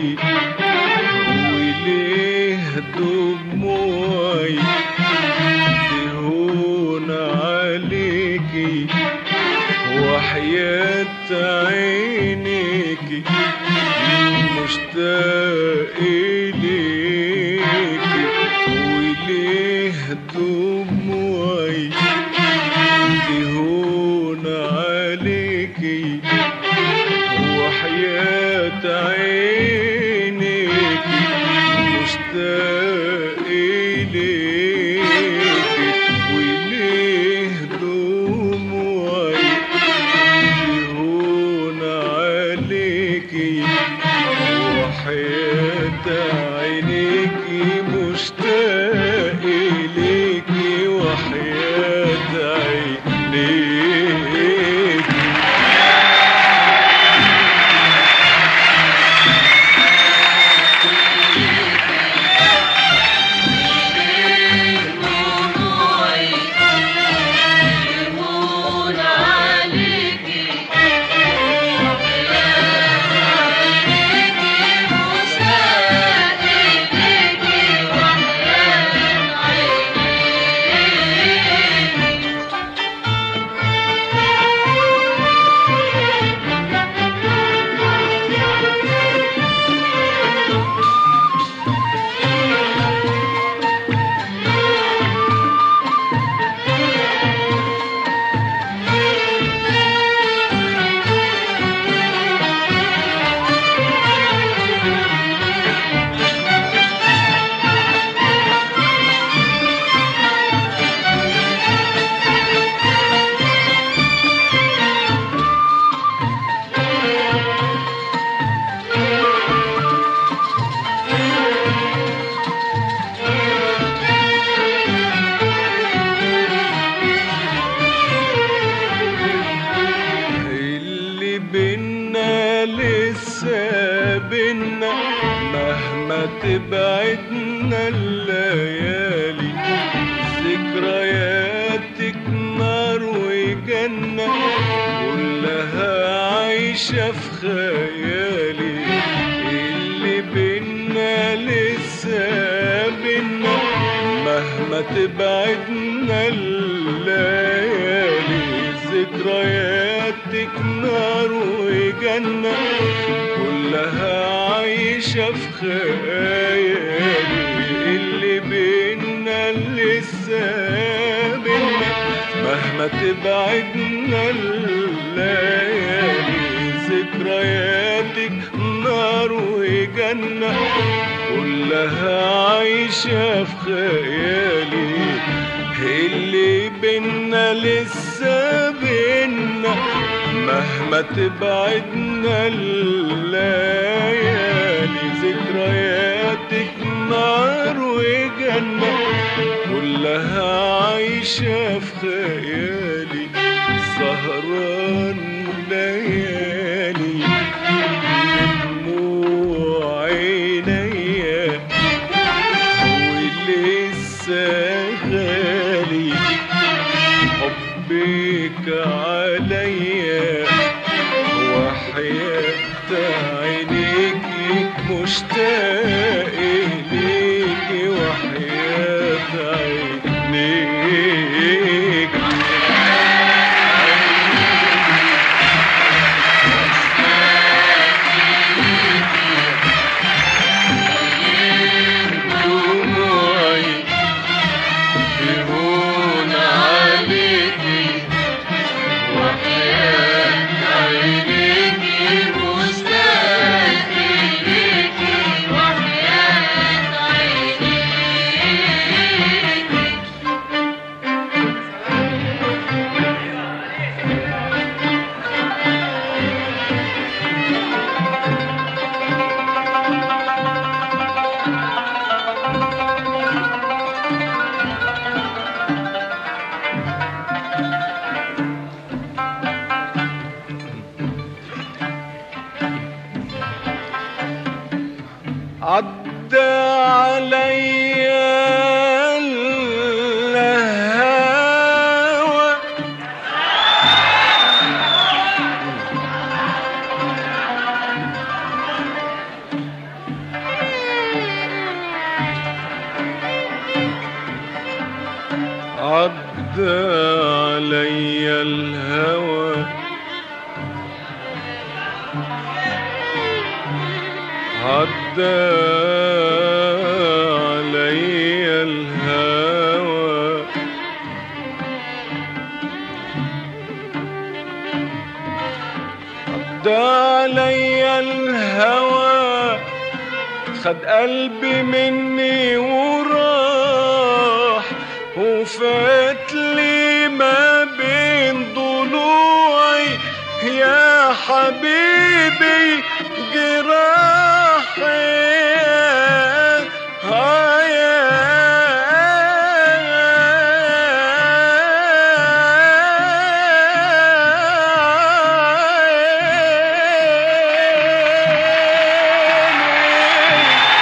عليكي وليه دموعي تهون عليكي وحياة عينيكي مشتاق إليكي وليه دموعي تهون عليكي وحياة عينيكي مشتاق إليكي وليه دموعي تهون عليكي وحياة عينيكي مشتاق إليكي وحياة عينيكي دموعي يهون عليكي مشتاق إليكي وحياة عينيكي اللي بينا لسه بينا مهما تبعدنا الليالي ذكرياتك نار وجنة كلها عايشة في خيالي اللي بينا لسه بينا مهما تبعدنا الليالي ذكرياتك نار وجنة كلها عايشة في خيالي اللي بينا لسه بينا مهما تبعدنا الليالي ذكرياتك نار وجنة كلها عايشة في خيالي اللي بينا لسه بينا مهما تبعدنا الليالي ذكرياتك نار وجنة كلها عايشة في خيالي سهران ليالي بدموع عينيا ولسه غالي حبك عليا وحياة عينيكي مشتاق إليكي وحياة عينيكي دموعي يهون عليكي وحياة عينيكي مشتاق إليكي وحياة عينيكي عدى عليا الهوى عدى علي الهوى عدى علي الهوى عدى علي الهوى خد قلبي مني وراح وفات لي ما بين ضلوعي يا حبيبي جراحي آه يا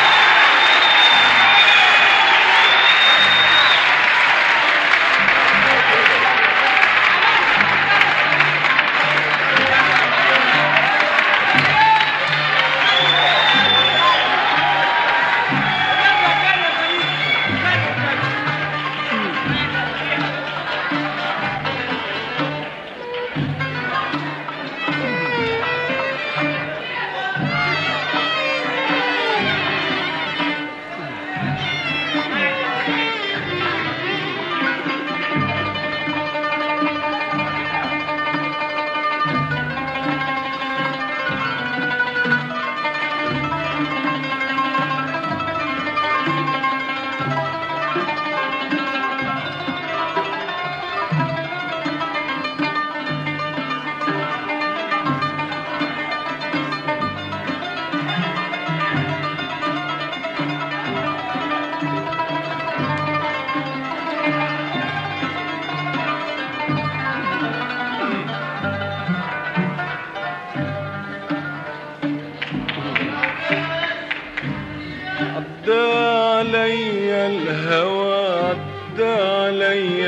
عدى علي الهوى عدى علي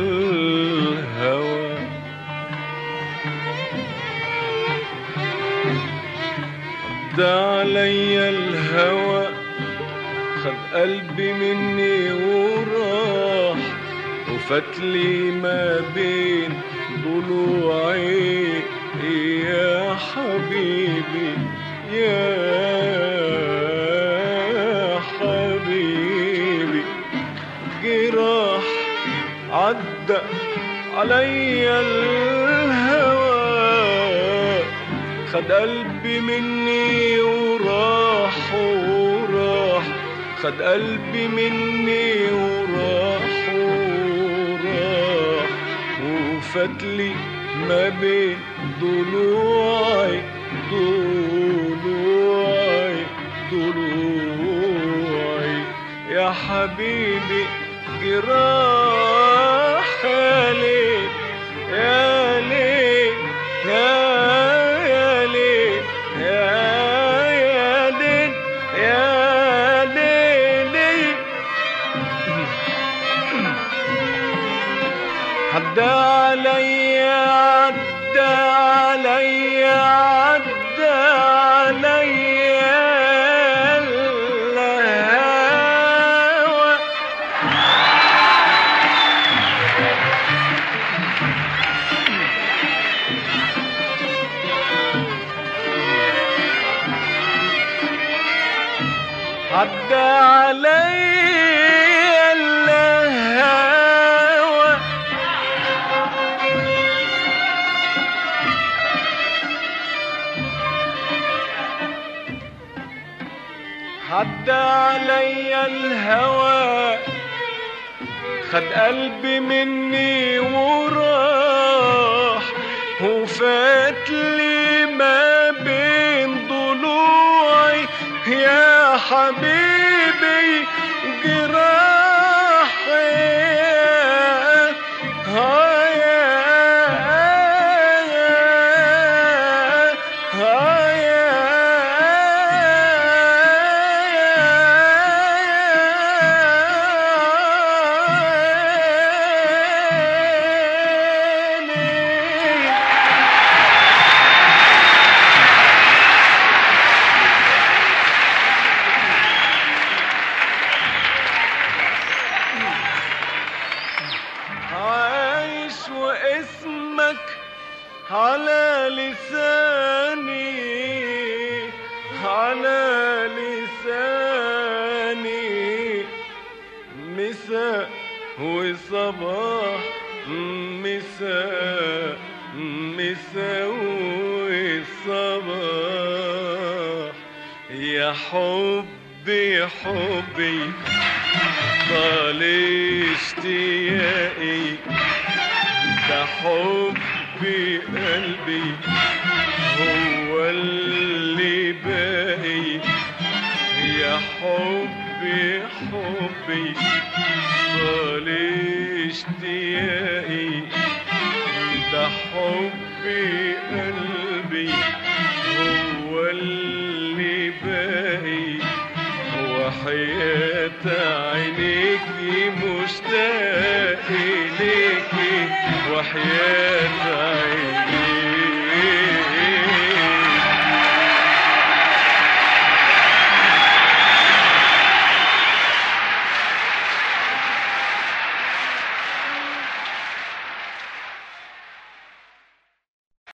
الهوى عدى علي الهوى خد قلبي مني وراح وفتلي ما بين ضلوعي يا حبيبي يا حبيبي جراح عدى علي الهوى خد قلبي مني وراح وراح خد قلبي مني وراح وراح وفتلي ما بين ضلوعي ضلوعي ضلوعي يا حبيبي جراح يا ليل يا ليل يا يا ليل يا يا ليل يا ليل عدى علي عدى علي عدى علي الهوى عدى علي الهوى عدى علي الهوى خد قلبي مني وراح وفات لي ما بين ضلوعي يا حبيبي جراحي آه يا آه يا وصباح مساء مساء والصباح يا حبي حبي طال اشتياقي ده حبي قلبي هو اللي باقي يا حبي حبي طال اشتياقي ده حبي قلبي هو اللي باقي وحياة عينيكي مشتاق إليكي وحياة